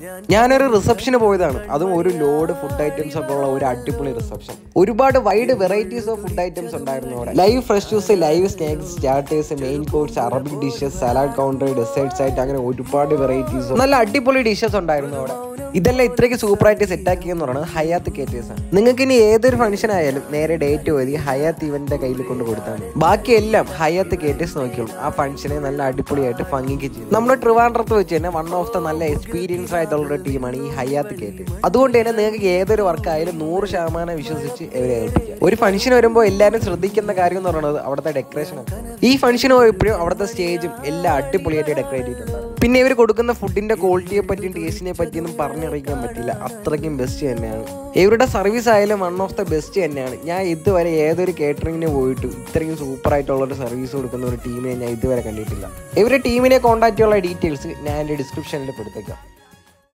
ഞാനൊരു റിസപ്ഷന് പോയതാണ് അതും ഒരു ലോഡ് ഫുഡ് ഐറ്റംസ് ഒക്കെ ഉള്ള ഒരു അടിപൊളി റിസപ്ഷൻ ഒരുപാട് wide varieties of food items ഉണ്ടായിരുന്നു അവിടെ live fresh juice live snacks starters main course Arabic dishes salad counter desserts ആയിട്ട് അങ്ങനെ ഒരുപാട് വെറൈറ്റീസ് നല്ല അടിപൊളി ഡിഷസ് ഉണ്ടായിരുന്നു അവിടെ ഇതെല്ലാം ഇത്രയ്ക്ക് സൂപ്പറായിട്ട് സെറ്റാക്കിയെന്ന് പറയുന്നത് ഹയാത്ത് കേറ്റേഴ്സ് ആണ് നിങ്ങൾക്ക് ഇനി ഏതൊരു ഫംഗ്ഷൻ ആയാലും നേരെ ഡേറ്റ് എഴുതി ഹയാത്ത് ഇവന്റെ കയ്യിൽ കൊണ്ട് കൊടുത്താണ് ബാക്കിയെല്ലാം ഹയാത്ത് കേറ്റേഴ്സ് നോക്കിയോളും ആ ഫംഗ്ഷനെ നല്ല അടിപൊളിയായിട്ട് ഭംഗിക്ക് ചെയ്യും നമ്മുടെ ട്രിവാൻഡ്രത്ത് വെച്ച് തന്നെ വൺ ഓഫ് ദ നല്ല എക്സ്പീരിയൻസ് ആയിട്ടുള്ള ഒരു ടീമാണ് ഈ ഹയാത്ത് കേറ്റേഴ്സ് അതുകൊണ്ട് തന്നെ നിങ്ങൾക്ക് ഏതൊരു വർക്ക് ആയാലും നൂറ് ശതമാനം വിശ്വസിച്ച് ഇവരെ ഏൽപ്പിക്കാം ഒരു ഫംഗ്ഷൻ വരുമ്പോൾ എല്ലാവരും ശ്രദ്ധിക്കുന്ന കാര്യം എന്ന് പറയുന്നത് അവിടുത്തെ ഡെക്കറേഷൻ ഈ ഫംഗ്ഷൻ പോയപ്പോഴും അവിടുത്തെ സ്റ്റേജും എല്ലാം അടിപൊളിയായിട്ട് ഡെക്കറേറ്റ് ചെയ്തിട്ടുണ്ടായിരുന്നു പിന്നെ ഇവർ കൊടുക്കുന്ന ഫുഡിന്റെ ക്വാളിറ്റിയെ പറ്റിയും ടേസ്റ്റിനെ പറ്റിയൊന്നും പറഞ്ഞറിയിക്കാൻ പറ്റില്ല അത്രയ്ക്കും ബെസ്റ്റ് തന്നെയാണ് ഇവരുടെ സർവീസ് ആയാലും വൺ ഓഫ് ദ ബെസ്റ്റ് തന്നെയാണ് ഞാൻ ഇതുവരെ ഏതൊരു കേറ്ററിങ്ങിന് പോയിട്ട് ഇത്രയും സൂപ്പർ ആയിട്ടുള്ള ഒരു സർവീസ് കൊടുക്കുന്ന ഒരു ടീമിനെ ഞാൻ ഇതുവരെ കണ്ടിട്ടില്ല ഇവരുടെ ടീമിനെ കോൺടാക്ട് ചെയ്യാനുള്ള ഡീറ്റെയിൽസ് ഞാൻ എൻ്റെ ഡിസ്ക്രിപ്ഷനിൽ കൊടുത്തേക്കാം